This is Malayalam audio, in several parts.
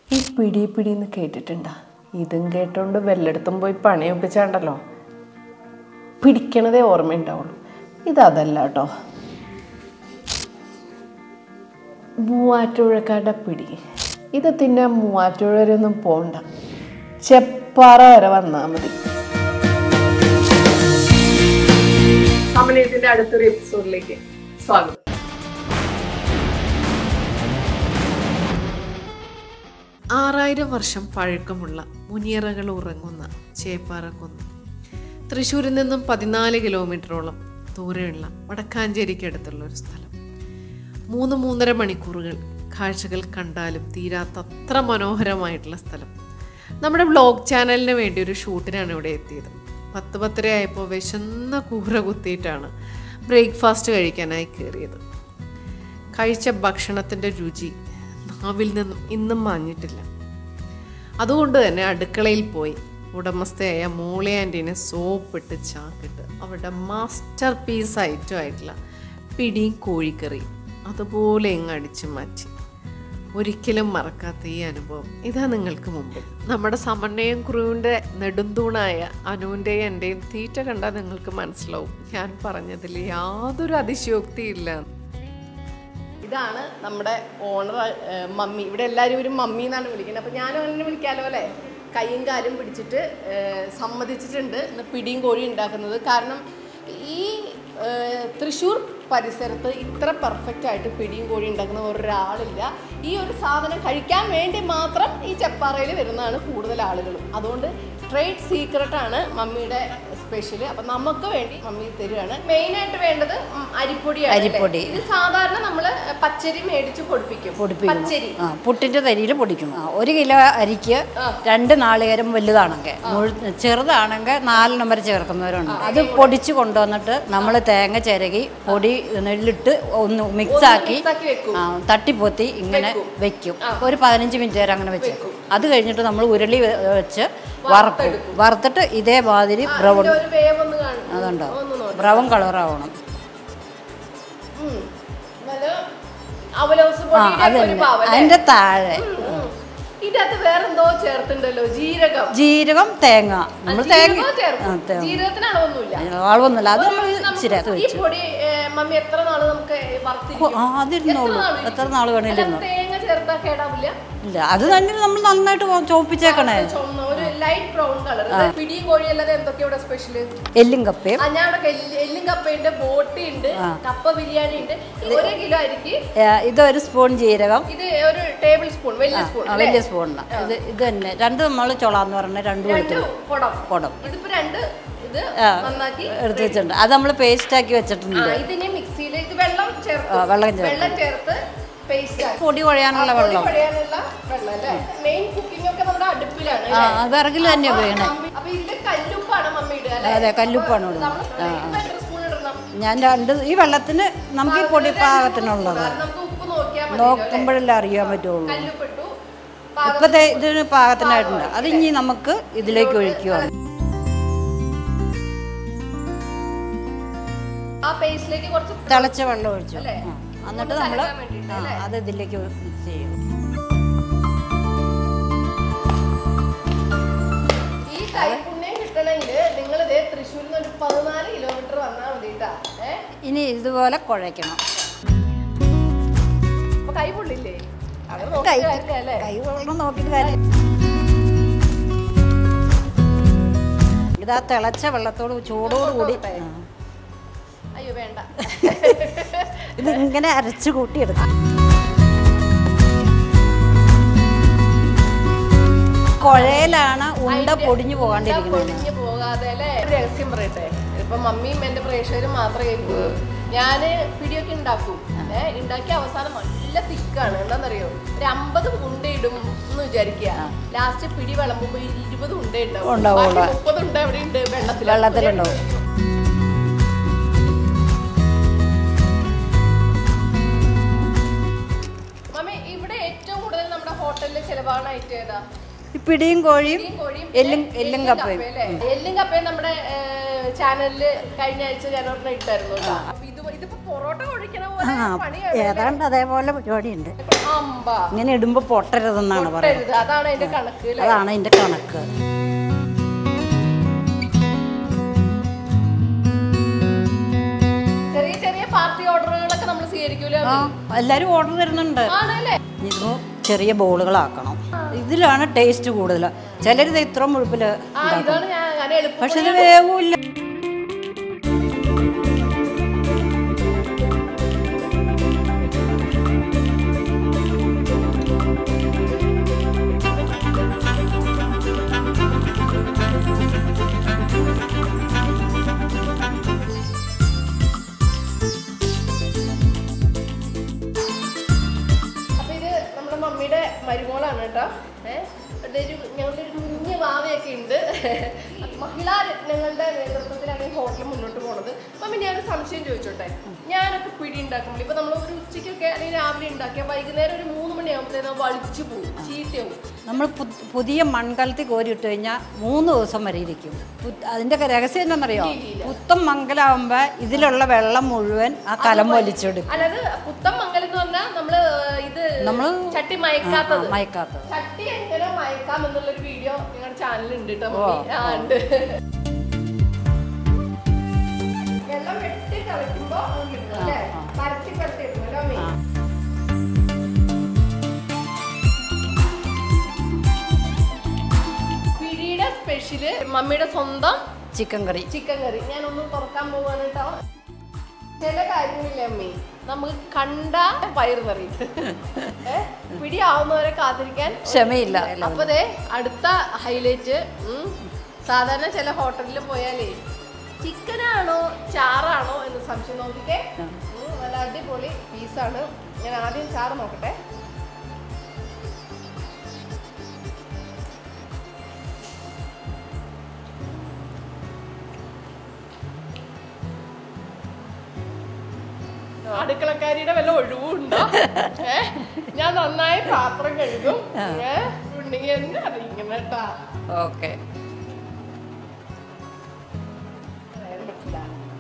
ഈ പിടി പിടിന്ന് കേട്ടിട്ടുണ്ടാ ഇതും കേട്ടോണ്ട് വല്ലയിടത്തും പോയി പണിയൊപ്പിച്ചാണ്ടല്ലോ പിടിക്കണതേ ഓർമ്മയുണ്ടാവുള്ളൂ ഇതല്ല കേട്ടോ മൂവാറ്റുപുഴക്കാരുടെ പിടി ഇത് തിന്നാൻ മൂവാറ്റുപുഴ വരെ ഒന്നും പോണ്ട ചെപ്പാറ വരെ വന്നാൽ മതി സമനയത്തിന്റെ അടുത്തൊരു എപ്പിസോഡിലേക്ക് സ്വാഗതം ആറായിരം വർഷം പഴക്കമുള്ള മുനിയറകൾ ഉറങ്ങുന്ന ചേപ്പാറക്കുന്ന് തൃശ്ശൂരിൽ നിന്നും പതിനാല് കിലോമീറ്ററോളം ദൂരെയുള്ള വടക്കാഞ്ചേരിക്കടുത്തുള്ള ഒരു സ്ഥലം മൂന്ന് മൂന്നര മണിക്കൂറുകൾ കാഴ്ചകൾ കണ്ടാലും തീരാത്ത അത്ര മനോഹരമായിട്ടുള്ള സ്ഥലം നമ്മുടെ വ്ളോഗ് ചാനലിന് വേണ്ടി ഒരു ഷൂട്ടിനാണ് ഇവിടെ എത്തിയത് പത്ത് പത്തര ആയപ്പോൾ വിശന്ന കൂറ കുത്തിയിട്ടാണ് ബ്രേക്ക്ഫാസ്റ്റ് കഴിക്കാനായി കയറിയത് കഴിച്ച ഭക്ഷണത്തിൻ്റെ രുചി നാവിൽ നിന്നും ഇന്നും മാഞ്ഞിട്ടില്ല അതുകൊണ്ട് തന്നെ അടുക്കളയിൽ പോയി ഉടമസ്ഥയായ മോളി ആൻറ്റീനെ സോപ്പിട്ട് ചാക്കിട്ട് അവരുടെ മാസ്റ്റർ പീസ് ഐറ്റം ആയിട്ടുള്ള പിടിയും കോഴിക്കറിയും അതുപോലെ ഇങ്ങ് അടിച്ചു മാറ്റി ഒരിക്കലും മറക്കാത്ത ഈ അനുഭവം ഇതാ നിങ്ങൾക്ക് മുമ്പിൽ നമ്മുടെ സമന്വയം ക്രൂവിൻ്റെ നെടുന്തൂണായ അനുവിൻ്റെയും എൻ്റെയും തീറ്റ കണ്ടാൽ നിങ്ങൾക്ക് മനസ്സിലാവും ഞാൻ പറഞ്ഞതിൽ യാതൊരു അതിശയോക്തിയില്ല ഇതാണ് നമ്മുടെ ഓണർ മമ്മി ഇവിടെ എല്ലാവരും ഒരു മമ്മി എന്നാണ് വിളിക്കുന്നത് അപ്പം ഞാനും അങ്ങനെ വിളിക്കാലോ അല്ലേ കൈയും കാലും പിടിച്ചിട്ട് ഏഹ്, സമ്മതിച്ചിട്ടുണ്ട് ഇന്ന് പിടിയും കോഴി ഉണ്ടാക്കുന്നത് കാരണം ഈ ഏഹ്, തൃശ്ശൂർ പരിസരത്ത് ഇത്ര പെർഫെക്റ്റ് ആയിട്ട് പിടിയും കോഴി ഉണ്ടാക്കുന്ന ഒരാളില്ല ഈ ഒരു സാധനം കഴിക്കാൻ വേണ്ടി മാത്രം ഈ ചെപ്പാറയിൽ വരുന്നതാണ് കൂടുതൽ ആളുകളും അതുകൊണ്ട് ട്രേഡ് സീക്രട്ടാണ് മമ്മിയുടെ സ്പെഷ്യൽ അപ്പം നമുക്ക് വേണ്ടി മമ്മി തരികയാണ് മെയിനായിട്ട് വേണ്ടത് ഉം, അരിപ്പൊടിയാണ് അല്ലേ? അരിപ്പൊടി. ഇത് സാധാരണ നമ്മള് പച്ചരി മേടിച്ച് പൊടിപ്പിക്കും പൊടിപ്പിക്കണം പച്ചരി ആ പുട്ടിൻ്റെ തരിയിൽ പൊടിക്കണം ആ, ഒരു കിലോ അരിക്ക് രണ്ട് നാളികേരം വലുതാണെങ്കിൽ മുഴു ചെറുതാണെങ്കിൽ നാലെണ്ണം വരെ ചേർക്കുന്നവരുണ്ട് അത് പൊടിച്ച് കൊണ്ടുവന്നിട്ട് നമ്മൾ തേങ്ങ ചിരകി പൊടി നെല്ലിട്ട് ഒന്ന് മിക്സാക്കി മിക്സാക്കി വെക്കും ആ, തട്ടിപ്പൊത്തി ഇങ്ങനെ വെക്കും ഒരു പതിനഞ്ച് മിനിറ്റ് വരെ അങ്ങനെ വെച്ചേക്കും അത് കഴിഞ്ഞിട്ട് നമ്മൾ ഉരുളി വെ- വെച്ച് വറക്കും വറുത്തിട്ട് ഇതേമാതിരി ബ്രൗൺ ഇതിന്റെ ഒരു വേവ് ഒന്ന് കാണും അതുണ്ടോ ഒന്ന് നോക്ക്. ബ്രൗൺ കളറാവണം ഉം. നല്ല അവലോസ് ആ പൊടിയുടെ അത് ഒരു പാവം അല്ലേ? അതിൻ്റെ താഴെ ഉം. ഇതിനകത്ത് വേറെന്തോ ചേർത്തുണ്ടല്ലോ ജീരകം ജീരകം തേങ്ങ നമ്മൾ തേങ്ങ ജീരകം ആ, ചേർക്കും തേങ്ങ. ജീരകത്തിന് അളവൊന്നുമില്ല അളവൊന്നുമില്ല അത് നമ്മൾ നമുക്ക് ഇച്ചിരി അത് ഈ വെച്ചു പൊടി ഏ, മമ്മി എത്ര നാള് നമുക്ക് വറുത്തിരിക്കും ആ അതിരുന്നോളൂ എത്ര നാള് എത്ര നാൾ വേണേലും അല്ല, തേങ്ങ ചേർത്താ കേടാവില്ല ഇല്ല അത് തന്നെ നമ്മൾ നന്നായിട്ട് പോ- ചോപ്പിച്ചേക്കണേ ചുവന്ന ഒരു ലൈറ്റ് ബ്രൗൺ കളർ പിടിയും കോഴി അല്ലാതെ എന്തൊക്കെയാ ഇവിടെ സ്പെഷ്യല് എല്ലും കപ്പയും ആ ഞാൻ അവിടെ എല്ല്- എല്ലും കപ്പയുണ്ട് ബോട്ടി ഉണ്ട് കപ്പ ബിരിയാണി ഉണ്ട് ഈ ഒരു കിലോ അരിക്ക് ഏ, ഇതൊരു സ്പൂൺ ജീരകം ഇത് ഒരു ടേബിൾ സ്പൂൺ വലിയ സ്പൂൺ ആ, വലിയ സ്പൂണിന് ഇത് ഇത് തന്നെ രണ്ട് നമ്മൾ ചൊളാന്ന് പറഞ്ഞ രണ്ട് രണ്ട് വെളുത്തുള്ളി കുടം കുടം ഇതിപ്പോ രണ്ട് ഇത് ആ. നന്നാക്കി എടുത്ത് വെച്ചിട്ടുണ്ട് അത് നമ്മൾ പേസ്റ്റ് ആക്കി ആ വെച്ചിട്ടുണ്ട് ഇതിനെ മിക്സിയിൽ ഇത് വെള്ളം ചേർത്ത് ആ, വെള്ളം ചേർത്ത്. വെള്ളം ചേർത്ത് പേസ്റ്റ് ആക്കി പൊടി കുഴയാനുള്ള വെള്ളം കുഴയാനുള്ള വെള്ളം അല്ലേ മെയിൻ കുക്കിംഗ് ഒക്കെ നമ്മുടെ അടുപ്പിലാണ് ആ അത് വിറകിൽ തന്നെ ഉപയോഗിക്കണേ മമ്മി- അപ്പൊ ഇതില് കല്ലുപ്പാണ് മമ്മി ഇടുക അല്ലേ അതെ കല്ലുപ്പാണ് ഇടുന്നത് നമ്മൾ എത്ര സ്പൂൺ ഇടണം ഞാൻ രണ്ട് ഈ വെള്ളത്തിന് നമുക്ക് ഈ പൊടി പാകത്തിനുള്ളത് കാരണം നമുക്ക് ഉപ്പ് നോക്കിയാൽ മതി നോക്കുമ്പോഴല്ലേ അറിയാൻ പറ്റുള്ളൂ കല്ലുപ്പിട്ടു ഇപ്പത്തെ ഇതിന് പാകത്തിനായിട്ടുണ്ട് അത് ഇനി നമുക്ക് ഇതിലേക്ക് ഒഴിക്കുക ആ പേസ്റ്റിലേക്ക് കുറച്ച് തിളച്ച വെള്ളം ഒഴിച്ചു അല്ലേ? ആ. എന്നിട്ട് ഒന്ന് നമ്മൾ കലക്കാൻ വേണ്ടിയിട്ട് അത് ഇതിലേക്ക് മിക്സ് ചെയ്യും ഈ കൈപുണ്യം കിട്ടണമെങ്കിൽ നിങ്ങൾ ഇതേ തൃശ്ശൂരിൽ നിന്ന് ഒരു പതിനാല് കിലോമീറ്റർ വന്നാൽ മതി കേട്ടാ ഏ ഇനി ഇതുപോലെ കുഴയ്ക്കണം അപ്പൊ കൈ പൊള്ളില്ലേ അത് കൈ നോക്കിയിട്ട് കാര്യമില്ല അല്ലേ കൈ വെള്ളം നോക്കിയിട്ട് കാര്യം ഇതാ തിളച്ച വെള്ളത്തോട് ചൂടോട് കൂടി ആ. അയ്യോ വേണ്ട ഇത് ഇങ്ങനെ അരച്ച് കൂട്ടിയെടുക്കാം കുഴയിലാണ് ഉണ്ട പൊടിഞ്ഞു പോകാണ്ടിരിക്കുന്നത് പൊടിഞ്ഞു പോകാതെ അല്ലേ ഒരു രഹസ്യം പറയട്ടെ ഇപ്പൊ മമ്മിയും എന്റെ പ്രേക്ഷകരും മാത്രമേ കേൾക്കൂ ഞാന് പിടിയൊക്കെ ഉണ്ടാക്കും ഏഹ് ഉണ്ടാക്കിയ അവസാനം നല്ല തിക്കാണ് എന്താണെന്നറിയോ ഒരു അമ്പത് ഉണ്ട ഇടും എന്ന് വിചാരിക്കുക ലാസ്റ്റ് പിടി വിളമ്പുമ്പോ ഒരു ഇരുപത് ഉണ്ട ഉണ്ടാവും ഉണ്ടാവുള്ളൂ. ബാക്കി മുപ്പത് ഉണ്ട എവിടെ ഉണ്ട് വെള്ളത്തിൽ വെള്ളത്തിലുണ്ടാവും. മമ്മി ഇവിടെ ഏറ്റവും കൂടുതൽ നമ്മുടെ ഹോട്ടലിൽ ചിലവാണ് ഐറ്റം ഏതാ ഈ പിടിയും കോഴിയും ഈ കോഴിയും എല്ലും എല്ലും കപ്പയും അല്ലേ? എല്ലും കപ്പയും നമ്മുടെ ചാനലിൽ കഴിഞ്ഞ ആഴ്ച ഞാൻ ഒരെണ്ണം ഇട്ടായിരുന്നു കേട്ടോ. അപ്പൊ ഇത് ഇത് ഇതിപ്പോ പൊറോട്ട ഒഴിക്കണ ആ പോലെ പണിയാണ് ഏതാണ്ട് അതേപോലെ പരിപാടിയുണ്ട് അമ്പ ഇങ്ങനെ ഇടുമ്പോൾ പൊട്ടരുതെന്നാണ് പറയുന്നത് പൊട്ടരുത്. അതാണ് അതിന്റെ കണക്ക് അല്ലേ? അതാണ് അതിന്റെ കണക്ക് ചെറിയ ചെറിയ പാർട്ടി ഓർഡറുകളൊക്കെ നമ്മൾ സ്വീകരിക്കൂലോ ആ എല്ലാരും ഓർഡർ തരുന്നുണ്ട് ആണല്ലേ ഇതിപ്പോ ചെറിയ ബോളുകളാക്കണം ഇതിലാണ് ടേസ്റ്റ് കൂടുതൽ ചിലരിത് ഇത്ര മുഴുപ്പില് ആ ഇതാണ് ഞാൻ ഞാൻ എളുപ്പം പക്ഷെ ഇത് വേവില്ല അപ്പൊ ഇത് നമ്മുടെ മമ്മിയുടെ മരുമോളാണ് കേട്ടോ ഏഹ് ഒരു ഞങ്ങളുടെ ഒരു കുഞ്ഞ് വാവയൊക്കെ ഉണ്ട് മഹിളാ രത്നങ്ങളുടെ നേതൃത്വത്തിലാണ് ഈ ഹോട്ടൽ മുന്നോട്ട് പോണത് മമ്മി ഞാനൊരു സംശയം ചോദിച്ചോട്ടെ ഞാനൊക്കെ പിടി ഉണ്ടാക്കുമ്പോൾ ഇപ്പൊ നമ്മൾ ഒരു ഉച്ചയ്ക്കൊക്കെ അല്ലെങ്കിൽ രാവിലെ ഉണ്ടാക്കിയ വൈകുന്നേരം ഒരു മൂന്ന് മണിയാകുമ്പോഴത്തേനും വളിച്ചു പോകും ചീത്തയാവും നമ്മൾ പു- പുതിയ മൺകലത്തിൽ കോരിയിട്ട് കഴിഞ്ഞാൽ മൂന്ന് ദിവസം വരെ ഇരിക്കും പു- അതിന്റെ രഹസ്യം എന്താണെന്നറിയോ പുത്തം മംഗലാവുമ്പോ ഇതിലുള്ള വെള്ളം മുഴുവൻ ആ കലം വലിച്ചെടുക്കും അല്ലാതെ പുത്തം മംഗലം എന്ന് പറഞ്ഞാൽ നമ്മള് ഇത് നമ്മള് ചട്ടി മയക്കാത്തത് മയക്കാത്തത് ചട്ടി എങ്ങനെ മയക്കാം എന്നുള്ളൊരു വീഡിയോ നിങ്ങളുടെ ചാനലിൽ ഉണ്ട് കേട്ടോ മമ്മി ആ ഉണ്ട് വെള്ളം വെട്ടി കളിക്കുമ്പോ കിട്ടും അല്ലേ പരത്തി പരത്തി കിട്ടും അല്ലേ മമ്മി പിടിയുടെ സ്പെഷ്യല് മമ്മിയുടെ സ്വന്തം ചിക്കൻ കറി ചിക്കൻ കറി ഞാനൊന്ന് തുറക്കാൻ പോവാണ് കേട്ടോ ചില കാര്യങ്ങളില്ലേ അമ്മി നമുക്ക് കണ്ട വയറ് നിറയും ഏ? പിടിയാവുന്നവരെ കാത്തിരിക്കാൻ ക്ഷമയില്ല അപ്പൊ ദേ അടുത്ത ഹൈലൈറ്റ് സാധാരണ ചില ഹോട്ടലിൽ പോയാലേ ചിക്കനാണോ ചാറാണോ എന്ന് സംശയം നോക്കിക്കേ ഉം, നല്ല അടിപൊളി പീസാണ് ഞാൻ ആദ്യം ചാറ് നോക്കട്ടെ അടുക്കളക്കാരിയുടെ വല്ല ഒഴിവുണ്ടോ ഏ? ഞാൻ നന്നായി പാത്രം കഴുകും ഏ? ഉണ്ടെങ്കി എന്നെ അറിയിക്കണം കേട്ടാ ഓക്കെ പറയാൻ പറ്റില്ല.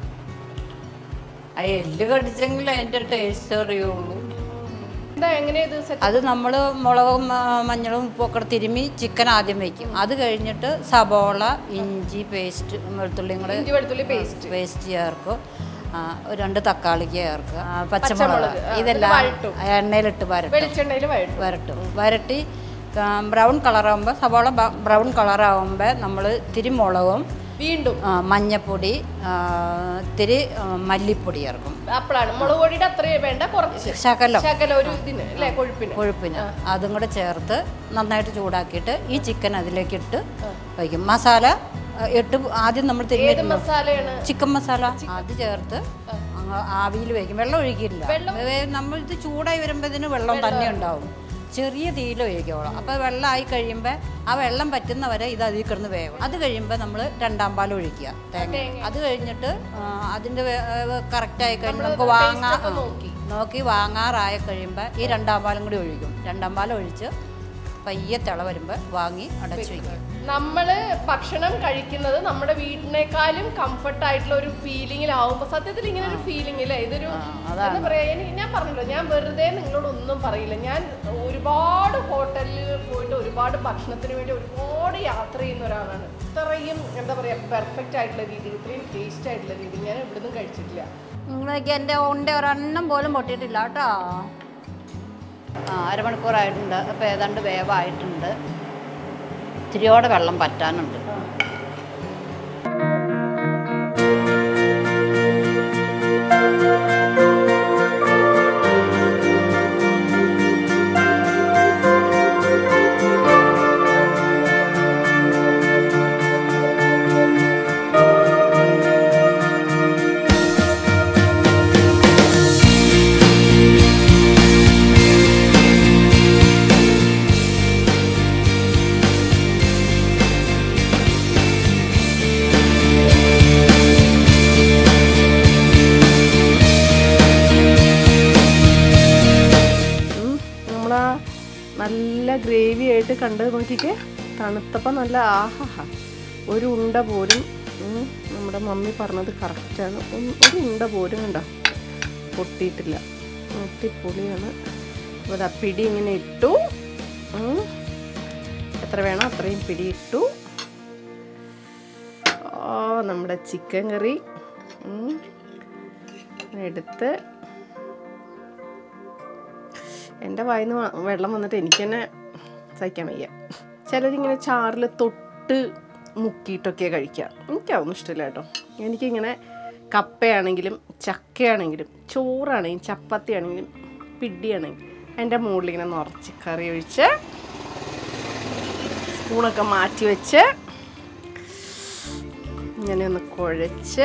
ആ എല്ല് കടിച്ചെങ്കിൽ അതിന്റെ ടേസ്റ്റ് അറിയുള്ളൂ എന്താ എങ്ങനെയാ ഇത് സെറ്റ് അത് നമ്മൾ മുളകും ആ, മഞ്ഞളും ഉപ്പൊക്കെ തിരുമ്മി ചിക്കൻ ആദ്യം വയ്ക്കും അത് കഴിഞ്ഞിട്ട് സബോള ഇഞ്ചി പേസ്റ്റ് വെളുത്തുള്ളിയും കൂടെ ഇഞ്ചി വെളുത്തുള്ളി പേസ്റ്റ് പേസ്റ്റ് ചേർക്കും ആ, ഒരു രണ്ട് തക്കാളിക്ക് ചേർക്കുക ആ, പച്ചമുളക് പച്ചമുളക്, ആ, ഇതെല്ലാം എന്നിട്ട് വഴറ്റും. എണ്ണയിലിട്ട് വരട്ടും വെളിച്ചെണ്ണയിൽ വഴട്ടും വരട്ടും വരട്ടി ബ്രൗൺ കളറാകുമ്പോൾ സവാള ബ്രൗൺ കളറാകുമ്പോൾ നമ്മൾ ഇത്തിരി മുളകും വീണ്ടും ആ, മഞ്ഞപ്പൊടി ആ, ഇത്തിരി ആ, മല്ലിപ്പൊടി ചേർക്കും അപ്പോഴാണ് മുളക് പൊടിയുടെ അത്രയും വേണ്ട കുറച്ച് ശകലം ശകല ഒരു ഇതിന് അല്ലേ കൊഴുപ്പിന് കൊഴുപ്പിന് അതും കൂടെ ചേർത്ത് നന്നായിട്ട് ചൂടാക്കിയിട്ട് ഈ ചിക്കൻ അതിലേക്ക് ഇട്ട് വയ്ക്കും മസാല ആ, ഇട്ട് ആദ്യം നമ്മൾ ഏത് തിരിഞ്ഞിട്ടുണ്ട് മസാലയാണ് ചിക്കൻ മസാല അത് ചേർത്ത് അങ്ങ് ആവിയിൽ വയ്ക്കും വെള്ളം ഒഴിക്കില്ല വേ- നമ്മൾ ഇത് ചൂടായി വരുമ്പോൾ ഇതിന് വെള്ളം തന്നെ ഉണ്ടാവും ചെറിയ തീയിൽ ഒഴിക്കോളാം അപ്പോൾ വെള്ളമായി കഴിയുമ്പോൾ ആ വെള്ളം പറ്റുന്നവരെ ഇത് അതിൽ കിടന്ന് വേവും അത് കഴിയുമ്പോൾ നമ്മൾ രണ്ടാം പാൽ ഒഴിക്കുക തേങ്ങ അത് കഴിഞ്ഞിട്ട് ആ, അതിൻ്റെ കറക്റ്റായി കഴിഞ്ഞ് നമുക്ക് വാങ്ങാൻ ആ, നോക്കി വാങ്ങാറായി കഴിയുമ്പോൾ ഈ രണ്ടാം പാലും കൂടി ഒഴിക്കും രണ്ടാം പാൽ ഒഴിച്ച് പയ്യെ തിള വരുമ്പോൾ വാങ്ങി അടച്ചു വയ്ക്കും നമ്മള് ഭക്ഷണം കഴിക്കുന്നത് നമ്മുടെ വീട്ടിനേക്കാളും കംഫർട്ട് ആയിട്ടുള്ള ഒരു ഫീലിംഗിലാവുമ്പോ സത്യത്തിൽ ഇങ്ങനെ ഒരു ഫീലിംഗ് അല്ലേ ഇതൊരു എന്താ പറയാ എനിക്ക് ഞാൻ പറഞ്ഞല്ലോ ഞാൻ വെറുതെ നിങ്ങളോട് ഒന്നും പറയില്ല ഞാൻ ഒരുപാട് ഹോട്ടലിൽ പോയിട്ട് ഒരുപാട് ഭക്ഷണത്തിന് വേണ്ടി ഒരുപാട് യാത്ര ചെയ്യുന്ന ഒരാളാണ് ഇത്രയും എന്താ പറയാ പെർഫെക്റ്റ് ആയിട്ടുള്ള രീതിയിൽ ഇത്രയും ടേസ്റ്റ് ആയിട്ടുള്ള രീതിയിൽ ഞാൻ ഇവിടുന്ന് കഴിച്ചിട്ടില്ല നിങ്ങൾക്ക് എൻ്റെ ഉണ്ട ഒരെണ്ണം പോലും പൊട്ടിയിട്ടില്ല കേട്ടോ ആ അരമണിക്കൂറായിട്ടുണ്ട് അപ്പോൾ ഏതാണ്ട് വേവായിട്ടുണ്ട് ഇത്തിരിയോടെ വെള്ളം പറ്റാനുണ്ട് നമ്മളാ നല്ല ഗ്രേവി ആയിട്ട് കണ്ടത് നോക്കിക്കേ തണുത്തപ്പം നല്ല ആഹാ ഒരു ഉണ്ട പോലും ഉം, നമ്മുടെ മമ്മി പറഞ്ഞത് കറക്റ്റാണ് ഒരു ഉണ്ട പോലും ഉണ്ടോ പൊട്ടിയിട്ടില്ല അടിപൊളിയാണ് ഇവിടെ പിടി ഇങ്ങനെ ഇട്ടു ഉം. എത്ര വേണം അത്രയും പിടി ഇട്ടു ഓ നമ്മുടെ ചിക്കൻ കറി ഉം. എടുത്ത് എൻ്റെ വായിന്ന് വെള്ളം വന്നിട്ട് എനിക്ക് തന്നെ സഹിക്കാൻ വയ്യ ചിലരിങ്ങനെ ചാറിൽ തൊട്ട് മുക്കിയിട്ടൊക്കെ കഴിക്കുക എനിക്കതൊന്നും ഇഷ്ടമില്ല കേട്ടോ എനിക്കിങ്ങനെ കപ്പയാണെങ്കിലും ചക്കയാണെങ്കിലും ചോറാണെങ്കിലും ചപ്പാത്തി ആണെങ്കിലും പിടിയാണെങ്കിലും അതിൻ്റെ മുകളിൽ ഇങ്ങനെ നിറച്ച് കറി ഒഴിച്ച് സ്പൂണൊക്കെ മാറ്റി വെച്ച് ഇങ്ങനെ ഒന്ന് കുഴച്ച്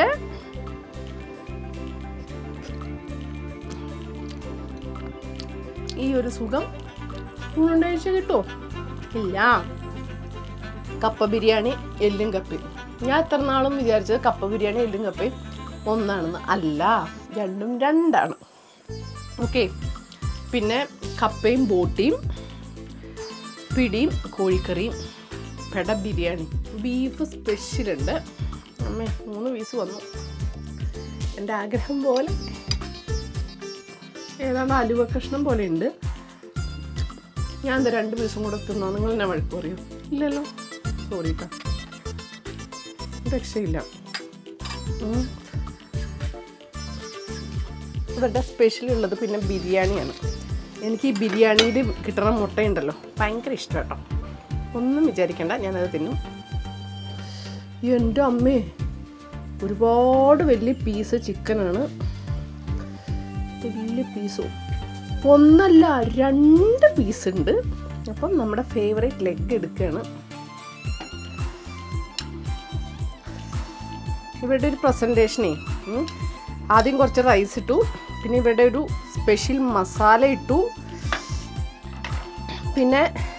ഈ ഒരു സുഖം ഊണുണ്ടാഴ്ച കിട്ടുമോ ഇല്ല കപ്പ ബിരിയാണി എല്ലും കപ്പയും ഞാൻ എത്ര നാളും വിചാരിച്ചത് കപ്പ ബിരിയാണി എല്ലും കപ്പയും ഒന്നാണെന്ന് അല്ല രണ്ടും രണ്ടാണ് ഓക്കെ പിന്നെ കപ്പയും ബോട്ടിയും പിടിയും കോഴിക്കറിയും പെട ബിരിയാണി ബീഫ് സ്പെഷ്യലുണ്ട് അമ്മേ മൂന്ന് പീസ് വന്നു എൻ്റെ ആഗ്രഹം പോലെ ഏതാണ്ട് അലുവ കഷ്ണം പോലെ ഉണ്ട് ഞാൻ എന്താ രണ്ട് പീസും കൂടെ തിന്നോ നിങ്ങൾ എന്നെ വഴക്ക് പറയൂ ഇല്ലല്ലോ സോറി കേട്ടോ രക്ഷയില്ല ഉം. ഇവരുടെ സ്പെഷ്യൽ ഉള്ളത് പിന്നെ ബിരിയാണിയാണ് എനിക്ക് ഈ ബിരിയാണിയിൽ കിട്ടുന്ന മുട്ടയുണ്ടല്ലോ ഭയങ്കര ഇഷ്ടം കേട്ടോ ഒന്നും വിചാരിക്കണ്ട ഞാനത് തിന്നും എൻ്റെ അമ്മേ ഒരുപാട് വലിയ പീസ് ചിക്കനാണ് വലിയ പീസും ഒന്നല്ല രണ്ട് പീസ് ഉണ്ട് അപ്പം നമ്മുടെ ഫേവറേറ്റ് ലെഗ് എടുക്കുകയാണ് ഇവരുടെ ഒരു പ്രസൻറ്റേഷനേ ഉം, ആദ്യം കുറച്ച് റൈസ് ഇട്ടു പിന്നെ ഇവരുടെ ഒരു സ്പെഷ്യൽ മസാല ഇട്ടു പിന്നെ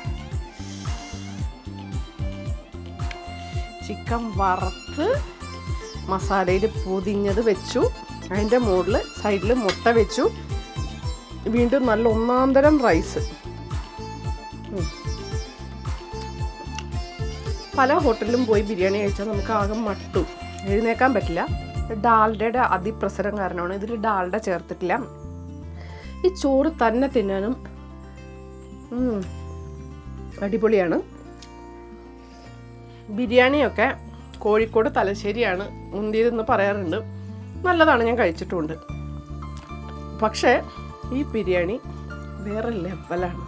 ചിക്കൻ വറുത്ത് മസാലയിൽ പൊതിഞ്ഞത് വെച്ചു അതിൻ്റെ മുകളിൽ സൈഡിൽ മുട്ട വെച്ചു വീണ്ടും നല്ല ഒന്നാം തരം റൈസ് ഉം. പല ഹോട്ടലിലും പോയി ബിരിയാണി കഴിച്ചാൽ നമുക്ക് ആകെ മട്ടു എഴുന്നേക്കാൻ പറ്റില്ല ഡാൽഡയുടെ അതിപ്രസരം കാരണമാണ് ഇതിൽ ഡാൽഡ ചേർത്തിട്ടില്ല ഈ ചോറ് തന്നെ തിന്നാനും ഉം, അടിപൊളിയാണ് ബിരിയാണിയൊക്കെ കോഴിക്കോട് തലശ്ശേരിയാണ് മുന്തിയതെന്ന് പറയാറുണ്ട് നല്ലതാണ് ഞാൻ കഴിച്ചിട്ടുമുണ്ട് പക്ഷേ ഈ ബിരിയാണി വേറെ ലെവലാണ്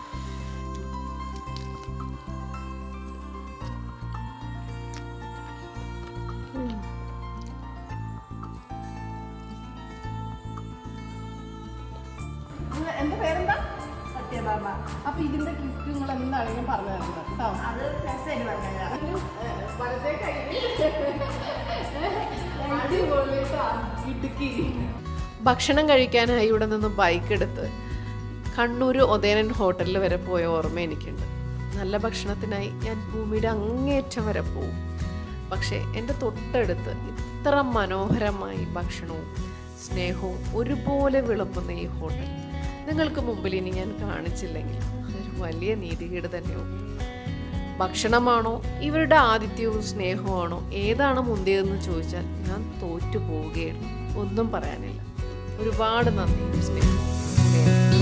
എന്റെ പേരെന്താ സത്യഭാമ അപ്പൊ ഇതിന്റെ ഗിഫ്റ്റ് നിങ്ങൾ എന്താണെങ്കിലും പറഞ്ഞു തരണം കേട്ടോ അത് വലതേ ഭക്ഷണം കഴിക്കാനായി ഇവിടെ നിന്ന് ബൈക്ക് എടുത്ത് കണ്ണൂർ ഒതേനൻ ഹോട്ടലിൽ വരെ പോയ ഓർമ്മ എനിക്കുണ്ട് നല്ല ഭക്ഷണത്തിനായി ഞാൻ ഭൂമിയുടെ അങ്ങേയറ്റം വരെ പോവും പക്ഷേ എൻ്റെ തൊട്ടടുത്ത് ഇത്ര മനോഹരമായി ഭക്ഷണവും സ്നേഹവും ഒരുപോലെ വിളമ്പുന്ന ഈ ഹോട്ടൽ നിങ്ങൾക്ക് മുമ്പിൽ ഇനി ഞാൻ കാണിച്ചില്ലെങ്കിൽ അതൊരു വലിയ നീതികേട് തന്നെയാവും ഭക്ഷണമാണോ ഇവരുടെ ആതിഥ്യവും സ്നേഹമാണോ ഏതാണ് മുന്തിയതെന്ന് ചോദിച്ചാൽ ഞാൻ തോറ്റു പോവുകയാണ് ഒന്നും പറയാനില്ല ഒരുപാട് നന്ദിയും സ്നേഹവും